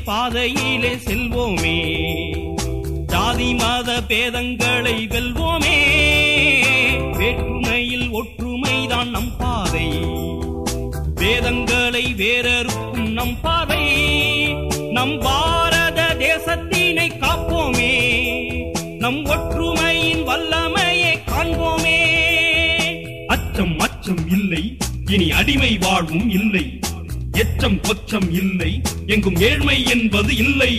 பாதையிலே செல்வோமே ஜாதி மத பேதங்களை வெல்வோமே வேற்றுமையில் ஒற்றுமைதான் நம் பாதை வேதங்களை வேறறுக்கும் நம் பாதை நம் பாரத தேசத்தினை காப்போமே நம் ஒற்றுமையின் வல்லமையை காண்போமே அச்சம் அச்சம் இல்லை இனி அடிமை வாழ்வும் இல்லை எச்சம் கொச்சம் இல்லை எங்கும் ஏழ்மை என்பது இல்லை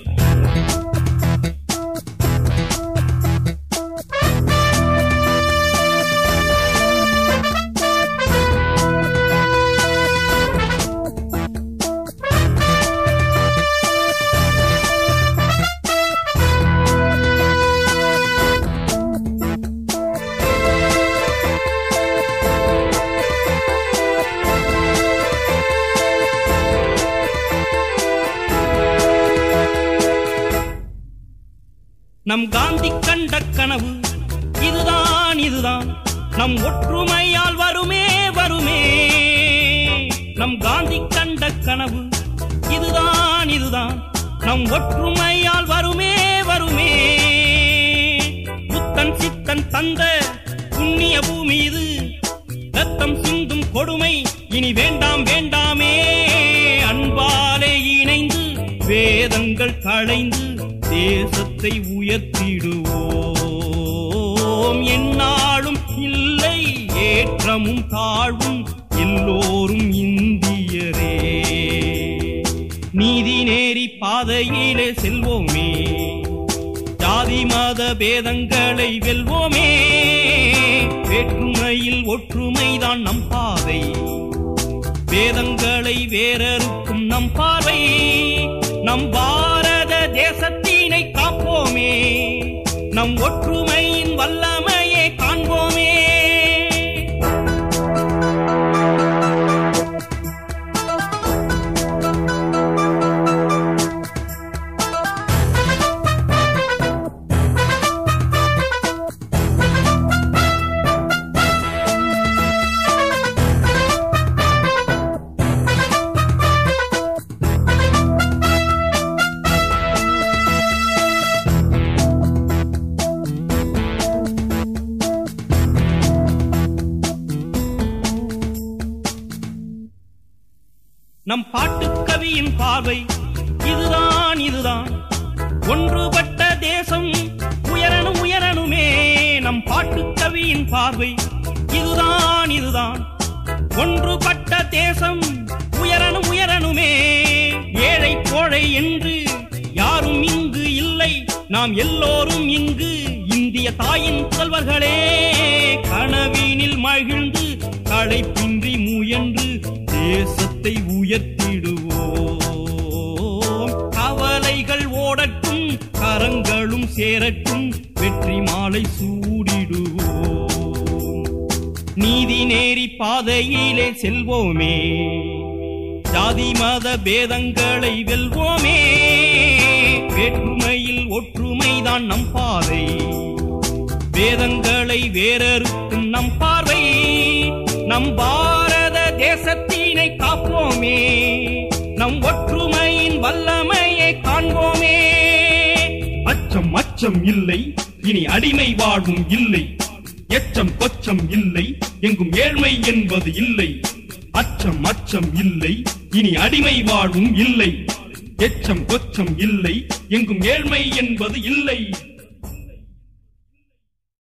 நம் காந்தி கண்ட கனவு இதுதான் இதுதான் நம் ஒற்றுமையால் வருமே வருமே நம் காந்தி கண்ட கனவு இதுதான் இதுதான் நம் ஒற்றுமையால் வருமே வருமே புத்தன் சித்தன் தந்த புண்ணிய பூமி இது ரத்தம் சிந்தும் கொடுமை இனி வேண்டாம் வேண்டாமே அன்பாலே இணைந்து வேதங்கள் களைந்து தேசத்தை உயர்த்திடுவோம் என்னாலும் இல்லை ஏற்றமும் தாழ்வும் எல்லோரும் இந்தியரே நீதி நேரி பாதையிலே செல்வோமே ஜாதி மத பேதங்களை வெல்வோமே வேற்றுமையில் ஒற்றுமைதான் நம் பாதை வேதங்களை வேறறுக்கும் நம் பார்வை நம் பாரத தேசத்தினை காப்போமே நம் ஒற்றுமையின் வல்லமையை காண்போமே நம் பாட்டுக்கவியின் பார்வை இதுதான் இதுதான் ஒன்றுபட்ட தேசம் உயரணும் உயரணுமே நம் பாட்டுக்கவியின் பார்வை இதுதான் இதுதான் ஒன்றுபட்ட தேசம் உயரணும் உயரணுமே ஏழை கோழை என்று யாரும் இங்கு இல்லை நாம் எல்லோரும் இங்கு இந்திய தாயின் புதல்வர்களே கனவினில் மகிழ்ந்து களைப்பின்றி முயன்று தேசத்தை உயர்த்திடுவோம் கவலைகள் ஓடட்டும் கரங்களும் சேரட்டும் வெற்றி மாலை சூடிடுவோம் நீதி நேரி பாதையிலே செல்வோமே ஜாதி மத பேதங்களை வெல்வோமே வேற்றுமையில் ஒற்றுமைதான் நம் பாதை வேதங்களை வேறறுக்கும் நம் பார்வை நம் பாரத தேசத்தினை காப்போமே நம் ஒற்றுமையின் வல்லமையை காண்போமே அச்சம் அச்சம் இல்லை இனி அடிமை வாழ்வும் இல்லை எச்சம் கொச்சம் இல்லை எங்கும் ஏழ்மை என்பது இல்லை அச்சம் அச்சம் இல்லை இனி அடிமை வாழ்வும் இல்லை எச்சம் கொச்சம் இல்லை எங்கும் ஏழ்மை என்பது இல்லை